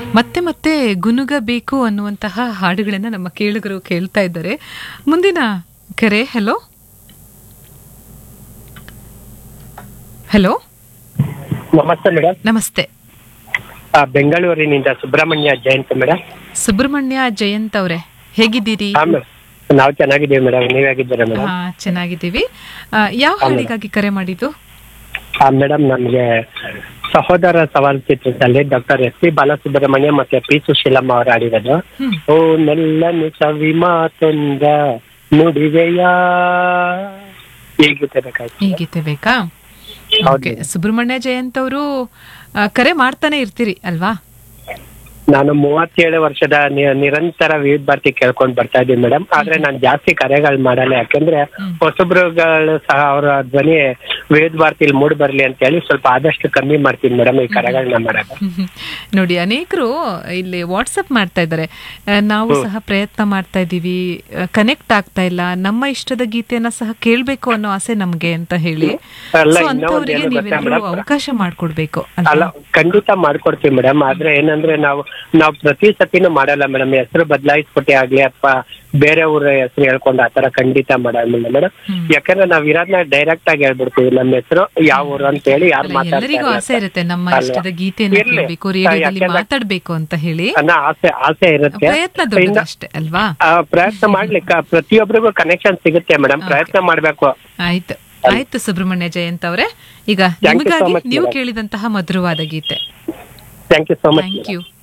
ಮತ್ತೆ ಮತ್ತೆ ಗುನುಗಬೇಕು ಅನ್ನುವಂತಹ ಹಾಡುಗಳನ್ನ ನಮ್ಮ ಕೇಳುಗರು ಕೇಳ್ತಾ ಇದ್ದಾರೆ ಮುಂದಿನ ಕರೆ ಹಲೋ ಹಲೋ ನಮಸ್ತೆ ಮೇಡಮ್ ನಮಸ್ತೆ ಬೆಂಗಳೂರಿನಿಂದ ಸುಬ್ರಹ್ಮಣ್ಯ ಜಯಂತ್ ಮೇಡಮ್ ಸುಬ್ರಹ್ಮಣ್ಯ ಜಯಂತ್ ಅವರೇ ಹೇಗಿದ್ದೀರಿ ಹಾ ಮೇಡಮ್ ನಾವು ಚೆನ್ನಾಗಿದ್ದೀವಿ ಮೇಡಮ್ ನೀವ್ ಹೇಗಿದ್ದೀರಾ ಮೇಡಮ್ ಹಾ ಚೆನ್ನಾಗಿದ್ದೀವಿ ಆ, ಯಾವ ಹಾಡಿಗಾಗಿ ಕರೆ ಮಾಡಿದ್ದು ಹಾ ಮೇಡಮ್ ನಮ್ಗೆ ಸಹೋದರ ಸವಾಲ್ ಚಿತ್ರದಲ್ಲಿ ಡಾಕ್ಟರ್ ಎಸ್ ಪಿ ಬಾಲಸುಬ್ರಹ್ಮಣ್ಯ ಮತ್ತೆ ಪಿ ಸುಶೀಲಮ್ಮ ಅವರು ಆಡಿರೋದು ಹ್ಮ್ ಓ ನೆಲ್ಲನು ಸವಿ ಮಾತೊಂದ ನುಡಿವೆಯ ಈ ಗೀತೆ ಬೇಕಾಯ್ತು ಈ ಗೀತೆ ಬೇಕಾ ಓಕೆ ಸುಬ್ರಹ್ಮಣ್ಯ ಜಯಂತ್ ಅವರು ಕರೆ ಮಾಡ್ತಾನೆ ಇರ್ತೀರಿ ಅಲ್ವಾ ನಾನು ಮೂವತ್ತೇಳು ವರ್ಷದ ನಿ- ನಿರಂತರ ವಿವಿಧ ಭಾರತಿ ಕೇಳ್ಕೊಂಡ್ ಬರ್ತಾ ಇದ್ದೀನಿ ಮೇಡಮ್ ಆದ್ರೆ ನಾನು ಜಾಸ್ತಿ ಕರೆಗಳು ಮಾಡಲ್ಲ ಯಾಕಂದ್ರೆ ಹ್ಮ್. ಹೊಸಬ್ರುಗಳು ಸಹ ಅವರ ಧ್ವನಿ ವಿವಿಧ ಭಾರತಿಲಿ ಮೂಡ್ ಬರ್ಲಿ ಅಂತ ಹೇಳಿ ಸ್ವಲ್ಪ ಆದಷ್ಟು ಕಮ್ಮಿ ಮಾಡ್ತೀನಿ ಮೇಡಮ್ ಈ ಕರೆಗಳನ್ನ ಮಾಡಲ್ಲ ಹ್ಮ್. ನೋಡಿ ಅನೇಕರು ಇಲ್ಲಿ ವಾಟ್ಸಪ್ ಮಾಡ್ತಾ ಇದ್ದಾರೆ ಆ, ನಾವು ಸಹ ಪ್ರಯತ್ನ ಮಾಡ್ತಾ ಇದ್ದೀವಿ ಕನೆಕ್ಟ್ ಆಗ್ತಾ ಇಲ್ಲ ನಮ್ಮ ಇಷ್ಟದ ಗೀತೆಯನ್ನ ಸಹ ಕೇಳ್ಬೇಕು ಅನ್ನೋ ಆಸೆ ನಮ್ಗೆ ಅಂತ ಹೇಳಿ ಅಲ್ಲ, So, ಇನ್ನೂ ಒಂದ್ ಅಂಥವ್ರಿಗೆ ಏನು ಗೊತ್ತಾ ನೀವೆಲ್ಲರೂ ಮೇಡಮ್? ಅವಕಾಶ ಮಾಡ್ಕೊಡ್ಬೇಕು ಅಲ್ಲ ಅಲ್ವಾ ಖಂಡಿತ ಮಾಡ್ಕೊಡ್ತೀವಿ ಮೇಡಮ್ ಆದ್ರೆ ಏನಂದ್ರೆ ನಾವು ನಾವು ಪ್ರತಿ ಸತಿನೂ ಮಾಡಲ್ಲ ಮೇಡಮ್ ಹೆಸರು ಬದಲಾಯಿಸ್ಬಿಟ್ಟೆ ಆಗ್ಲಿ ಅಥವಾ ಬೇರೆ ಊರ ಹೆಸರು ಹೇಳ್ಕೊಂಡು ಆತರ ಖಂಡಿತ ಮಾಡಲ್ಲ ಮೇಡಮ್ ಹ್ಮ್. ಯಾಕಂದ್ರೆ ನಾವ್ ಇರೋದ್ನ ಡೈರೆಕ್ಟ್ ಆಗಿ ಹೇಳ್ಬಿಡ್ತೀವಿ ನಮ್ಮ ಹೆಸರು ಯಾವ ಊರು ಅಂತ ಹೇಳಿ ಯಾರು ಅಲ್ಲ, ಎಲ್ಲರಿಗೂ ಆಸೆ ಮಾತಾಡ್ತಾರೆ ಇರುತ್ತೆ ನಮ್ಮ ಅಲ್ವಾ? ಇಷ್ಟದ ಗೀತೆಯನ್ನ ಇರ್ಲಿ. ಕೇಳ್ಬೇಕು ರೇಡಿಯೋದಲ್ಲಿ ಯಾಕೆಂದ್ರೆ- ಮಾತಾಡ್ಬೇಕು ಅಂತ ಹೇಳಿ ಅನ್ನೋ ಆಸೆ ಆಸೆ ಇರುತ್ತೆ ಪ್ರಯತ್ನ ಇನ್ನ- ದೊಡ್ಡದಷ್ಟೇ ಅಲ್ವಾ ಆ, ಪ್ರಯತ್ನ ಮಾಡ್ಲಿಕ್ಕೆ ಪ್ರತಿಯೊಬ್ಬರಿಗೂ ಕನೆಕ್ಷನ್ ಸಿಗುತ್ತೆ ಮೇಡಮ್ ಪ್ರಯತ್ನ ಮಾಡ್ಬೇಕು ಆಯ್ತು ಆಯ್ತು ಸುಬ್ರಹ್ಮಣ್ಯ ಜಯಂತ್ ಅವರೇ ಈಗ you so ನಿಮಗಾಗಿ much, ನೀವು madam. ಕೇಳಿದಂತಹ ಮಧುರವಾದ ಗೀತೆ thank you so much thank you